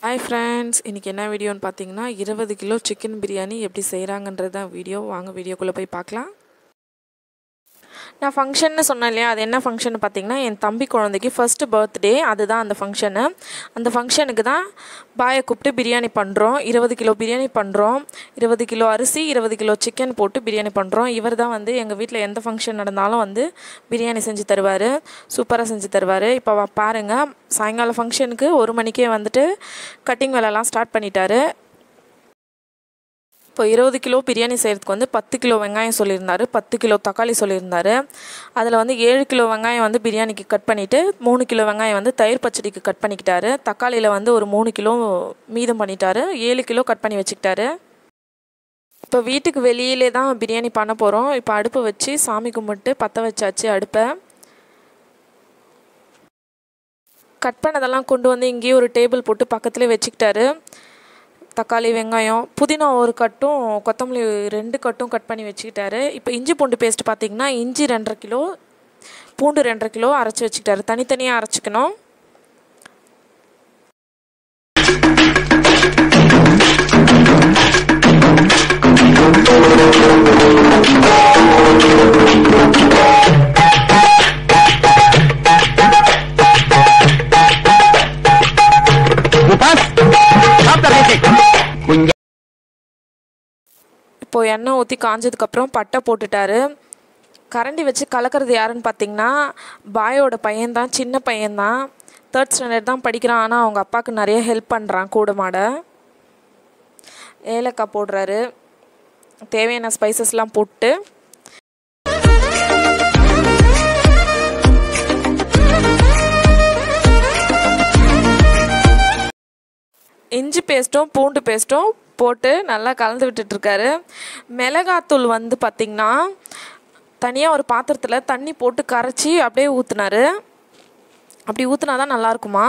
hi friends இன்றைக்கி என்ன வீடியோன்னு பார்த்தீங்கன்னா இருபது கிலோ சிக்கன் பிரியாணி எப்படி செய்கிறாங்கன்றது தான் வீடியோ வாங்க வீடியோக்குள்ளே போய் பார்க்கலாம் நான் ஃபங்க்ஷன்னு சொன்னேன் இல்லையா அது என்ன ஃபங்க்ஷன் பார்த்தீங்கன்னா என் தம்பி குழந்தைக்கு ஃபஸ்ட்டு பர்த்டே அதுதான் அந்த ஃபங்க்ஷனு அந்த ஃபங்க்ஷனுக்கு தான் பாயை கூப்பிட்டு பிரியாணி பண்ணுறோம் இருபது கிலோ பிரியாணி பண்ணுறோம் இருபது கிலோ அரிசி இருபது கிலோ சிக்கன் போட்டு பிரியாணி பண்ணுறோம் இவர் தான் வந்து எங்கள் வீட்டில் எந்த ஃபங்க்ஷன் நடந்தாலும் வந்து பிரியாணி செஞ்சு தருவார் சூப்பராக செஞ்சு தருவார் இப்போ பாருங்கள் சாயங்காலம் ஃபங்க்ஷனுக்கு ஒரு மணிக்கே வந்துட்டு கட்டிங் வேலைலாம் ஸ்டார்ட் பண்ணிட்டாரு இப்போ இருபது கிலோ பிரியாணி செய்கிறதுக்கு வந்து பத்து கிலோ வெங்காயம் சொல்லியிருந்தாரு பத்து கிலோ தக்காளி சொல்லியிருந்தாரு அதில் வந்து ஏழு கிலோ வெங்காயம் வந்து பிரியாணிக்கு கட் பண்ணிவிட்டு மூணு கிலோ வெங்காயம் வந்து தயிர் பச்சடிக்கு கட் பண்ணிக்கிட்டாரு தக்காளியில் வந்து ஒரு மூணு கிலோ மீதம் பண்ணிட்டாரு ஏழு கிலோ கட் பண்ணி வச்சுக்கிட்டாரு இப்போ வீட்டுக்கு வெளியிலே தான் பிரியாணி பண்ண போகிறோம் இப்போ அடுப்பை வச்சு சாமி கும்பிட்டு பற்ற வச்சாச்சு அடுப்பை கட் பண்ணதெல்லாம் கொண்டு வந்து இங்கேயே ஒரு டேபிள் போட்டு பக்கத்துலேயே வச்சுக்கிட்டாரு தக்காளி வெங்காயம் புதினா ஒரு கட்டும் கொத்தமல்லி ரெண்டு கட்டும் கட் பண்ணி வச்சுக்கிட்டாரு இப்போ இஞ்சி பூண்டு பேஸ்ட் பார்த்திங்கன்னா இஞ்சி ரெண்டரை கிலோ பூண்டு ரெண்டரை கிலோ அரைச்சி வச்சுக்கிட்டாரு தனித்தனியாக அரைச்சிக்கணும் இப்போ எண்ணெய் ஊற்றி காஞ்சதுக்கப்புறம் பட்டை போட்டுட்டாரு கரண்டி வச்சு கலக்கிறது யாருன்னு பார்த்தீங்கன்னா பாயோட பையன்தான் சின்ன பையன்தான் தேர்ட் ஸ்டாண்டர்ட் தான் படிக்கிறான் ஆனால் அவங்க அப்பாவுக்கு நிறைய ஹெல்ப் பண்ணுறான் கூட மாட ஏலக்காய் போடுறாரு தேவையான ஸ்பைசஸ்லாம் போட்டு இஞ்சி பேஸ்ட்டும் பூண்டு பேஸ்ட்டும் போட்டு நல்லா கலந்து விட்டுட்ருக்காரு மிளகாத்தூள் வந்து பார்த்திங்கன்னா தனியாக ஒரு பாத்திரத்தில் தண்ணி போட்டு கரைச்சி அப்படியே ஊற்றுனாரு அப்படி ஊற்றுனா தான் நல்லாயிருக்குமா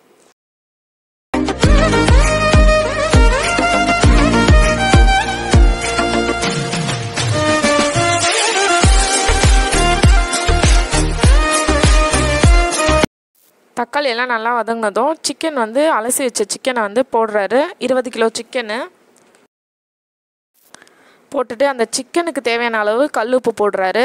தக்காளி எல்லாம் நல்லா வதங்கினதும் சிக்கன் வந்து அலசி வச்ச சிக்கனை வந்து போடுறாரு இருபது கிலோ சிக்கனு போட்டுட்டு அந்த சிக்கனுக்கு தேவையான அளவு கல் உப்பு போடுறாரு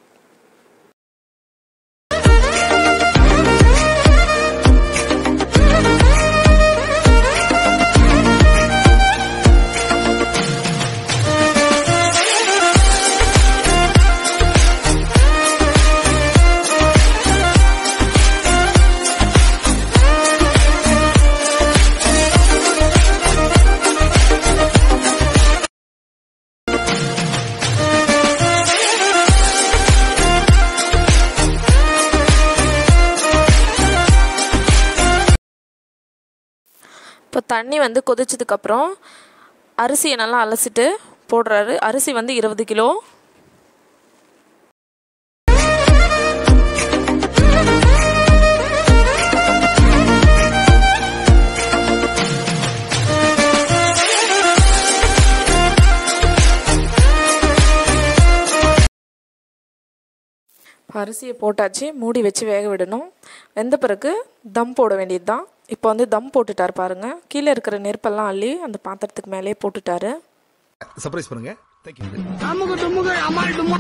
இப்போ தண்ணி வந்து கொதிச்சதுக்கப்புறம் அரிசியை நல்லா அலசிட்டு போடுறாரு அரிசி வந்து இருபது கிலோ அரிசியை போட்டாச்சு மூடி வச்சு வேக விடணும் வெந்த பிறகு தம் போட வேண்டியது தான் இப்போ வந்து தம் போட்டுட்டார் பாருங்க கீழே இருக்கிற நெருப்பெல்லாம் அள்ளி அந்த பாத்திரத்துக்கு மேலே போட்டுட்டாரு சர்ப்ரைஸ் பண்ணுங்க தேங்க்யூ அமுக டுமுக அமால் டுமா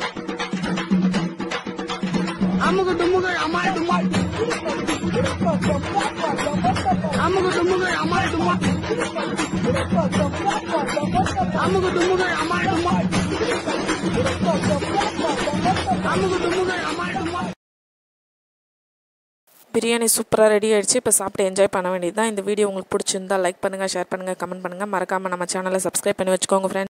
அமுக டுமுக அமால் டுமா அமுக டுமுக அமால் டுமா அமுக டுமுக அமால் டுமா அமுக டுமுக அமால் டுமா பிரியாணி சூப்பராக ரெடி ஆயிடுச்சு இப்போ சாப்பிட்டு என்ஜாய் பண்ண வேண்டியது தான் இந்த வீடியோ உங்களுக்கு பிடிச்சிருந்தா லைக் பண்ணுங்கள் ஷேர் பண்ணுங்கள் கமெண்ட் பண்ணுங்கள் மறக்காமல் நம்ம சேனலை சப்ஸ்கிரைப் பண்ணி வச்சுக்கோங்க ஃப்ரெண்ட்ஸ்